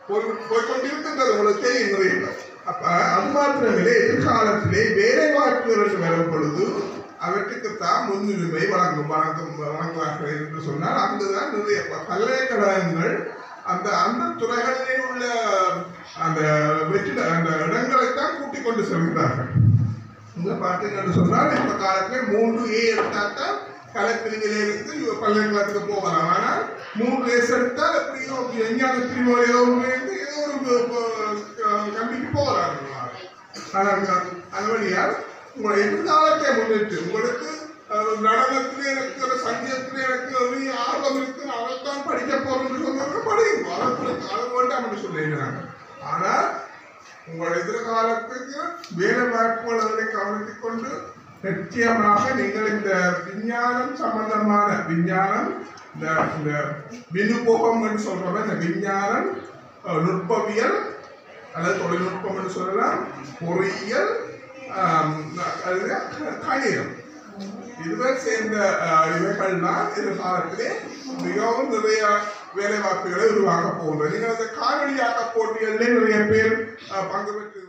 போய் போய்கொண்டிருக்கின்றது உங்களுக்கு தெரியும் நிறைய அப்ப அது மாத்திரமில்லை எதிர்காலத்திலே வேலை வாய்ப்புகள் என்று வரும் பொழுது அவற்றுக்கு தான் முன்னுரிமை வழங்கும் வழங்கும் வழங்குவார்கள் என்று சொன்னால் அங்குதான் நிறைய ப- பல்கலைக்கழகங்கள் அந்த அந்த துறைகளிலே உள்ள அந்த வெற்றிட அந்த இடங்களைத்தான் கூட்டிக் கொண்டு செல்கிறார்கள் இங்க பார்த்தீங்கன்னு சொன்னால் இந்த காலத்துல மூன்று ஏ எடுத்தாத்தான் கலைப்பிரிவிலே இருந்து இவ பல்கலைக்கழகத்துக்கு போகலாம் ஆனால் மூன்று ஏஸ் எடுத்தால் எப்படியோ விஞ்ஞான பிரிவோ ஏதோ ஒன்று இருந்து ஏதோ ஒரு அஹ், கல்விக்கு போகலாம் ஆனால் அது வழியால் உங்களை எதிர்காலத்தை முன்னிட்டு உங்களுக்கு அஹ், நடனத்திலே எனக்கு ஒரு சங்கீதத்திலே எனக்கு ஒரு ஆர்வம் இருக்கு அதைத்தான் படிக்க போறேன்னு சொன்னாங்க படிங்க அதற்கு அது வேண்டாம் என்று சொல்லிடுறாங்க ஆனால் உங்கள் எதிர்காலத்துக்கு வேலை வாய்ப்புகளை கவனித்துக் கொண்டு நிச்சயமாக நீங்கள் இந்த விஞ்ஞானம் சம்பந்தமான விஞ்ஞானம் இந்த இந்த வினுபோகம் என்று சொல்றோம் இந்த விஞ்ஞானம் அஹ், நுட்பவியல் அல்லது தொழில்நுட்பம் என்று சொல்லலாம் பொறியியல் ஆம், அது கணிதம் இதுவரை சேர்ந்த அஹ், இவைகள் தான் எதிர்காலத்திலே மிகவும் நிறைய வேலை வாய்ப்புகளை உருவாக்க போகின்றது நீங்கள் அந்த காணொலியாக்க போட்டிகளிலே நிறைய பேர் அஹ், பங்கு பெற்று